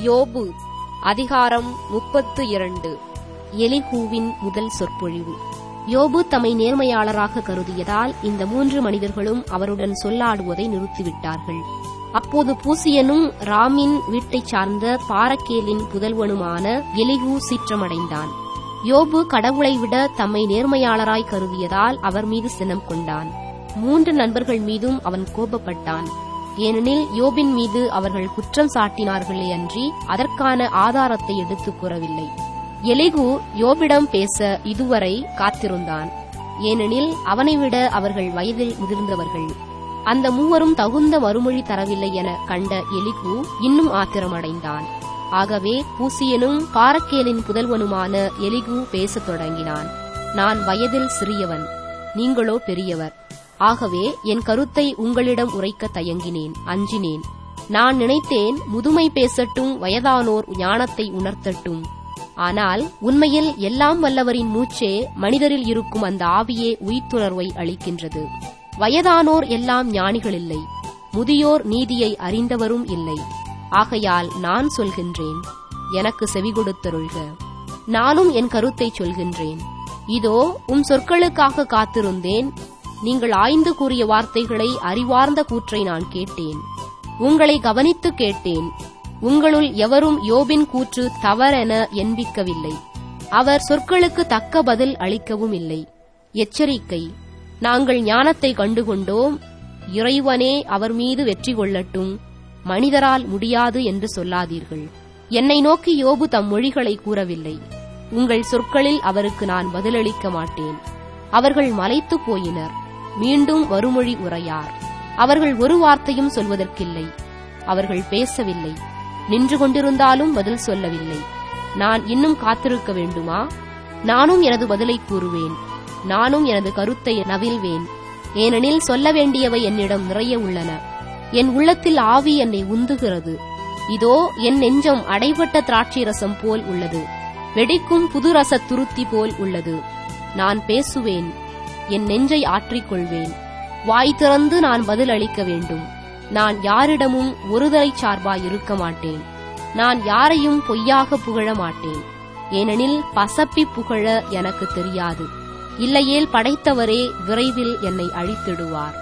யோபு அதிகாரம் முப்பத்து இரண்டு எலிகூவின் முதல் சொற்பொழிவு யோபு தம்மை நேர்மையாளராக கருதியதால் இந்த மூன்று மனிதர்களும் அவருடன் சொல்லாடுவதை நிறுத்திவிட்டார்கள் அப்போது பூசியனும் ராமின் வீட்டைச் சார்ந்த பாரக்கேலின் புதல்வனுமான எலிகு சீற்றமடைந்தான் யோபு கடவுளை விட தம்மை நேர்மையாளராய் கருதியதால் அவர் மீது சினம் கொண்டான் மூன்று நண்பர்கள் மீதும் அவன் கோபப்பட்டான் ஏனெனில் யோபின் மீது அவர்கள் குற்றம் சாட்டினார்களே அன்றி அதற்கான ஆதாரத்தை எடுத்துக் கூறவில்லை எலிகு யோபிடம் பேச இதுவரை காத்திருந்தான் ஏனெனில் அவனை விட அவர்கள் வயதில் முதிர்ந்தவர்கள் அந்த மூவரும் தகுந்த மறுமொழி தரவில்லை என கண்ட எலிகு இன்னும் ஆத்திரமடைந்தான் ஆகவே பூசியனும் பாரக்கேலின் புதல்வனுமான எலிகு பேசத் தொடங்கினான் நான் வயதில் சிறியவன் நீங்களோ பெரியவர் ஆகவே என் கருத்தை உங்களிடம் உரைக்க தயங்கினேன் அஞ்சினேன் நான் நினைத்தேன் முதுமை பேசட்டும் வயதானோர் ஞானத்தை உணர்த்தட்டும் ஆனால் உண்மையில் எல்லாம் வல்லவரின் மூச்சே மனிதரில் இருக்கும் அந்த ஆவியே உயிர்த்துணர்வை அளிக்கின்றது வயதானோர் எல்லாம் ஞானிகள் இல்லை முதியோர் நீதியை அறிந்தவரும் இல்லை ஆகையால் நான் சொல்கின்றேன் எனக்கு செவி கொடுத்தருள்க நானும் என் கருத்தை சொல்கின்றேன் இதோ உம் சொற்களுக்காக காத்திருந்தேன் நீங்கள் ஆய்ந்து கூறிய வார்த்தைகளை அறிவார்ந்த கூற்றை நான் கேட்டேன் உங்களை கவனித்து கேட்டேன் உங்களுள் எவரும் யோபின் கூற்று தவறென எண்பிக்கவில்லை அவர் சொற்களுக்கு தக்க பதில் அளிக்கவும் இல்லை எச்சரிக்கை நாங்கள் ஞானத்தை கண்டுகொண்டோம் இறைவனே அவர் மீது வெற்றி கொள்ளட்டும் மனிதரால் முடியாது என்று சொல்லாதீர்கள் என்னை நோக்கி யோபு தம் மொழிகளை கூறவில்லை உங்கள் சொற்களில் அவருக்கு நான் பதிலளிக்க மாட்டேன் அவர்கள் மலைத்து போயினர் மீண்டும் மறுமொழி உரையார் அவர்கள் ஒரு வார்த்தையும் சொல்வதற்கில்லை அவர்கள் பேசவில்லை நின்று கொண்டிருந்தாலும் பதில் சொல்லவில்லை நான் இன்னும் காத்திருக்க வேண்டுமா நானும் எனது பதிலை கூறுவேன் நானும் எனது கருத்தை நவில்வேன் ஏனெனில் சொல்ல வேண்டியவை என்னிடம் நிறைய உள்ளன என் உள்ளத்தில் ஆவி என்னை உந்துகிறது இதோ என் நெஞ்சம் அடைபட்ட திராட்சை ரசம் போல் உள்ளது வெடிக்கும் புது ரச துருத்தி போல் உள்ளது நான் பேசுவேன் என் நெஞ்சை ஆற்றிக்கொள்வேன் வாய் திறந்து நான் பதில் அளிக்க வேண்டும் நான் யாரிடமும் ஒருதலை சார்பாய் இருக்க மாட்டேன் நான் யாரையும் பொய்யாக புகழ மாட்டேன் ஏனெனில் பசப்பி புகழ எனக்கு தெரியாது இல்லையேல் படைத்தவரே விரைவில் என்னை அழித்திடுவார்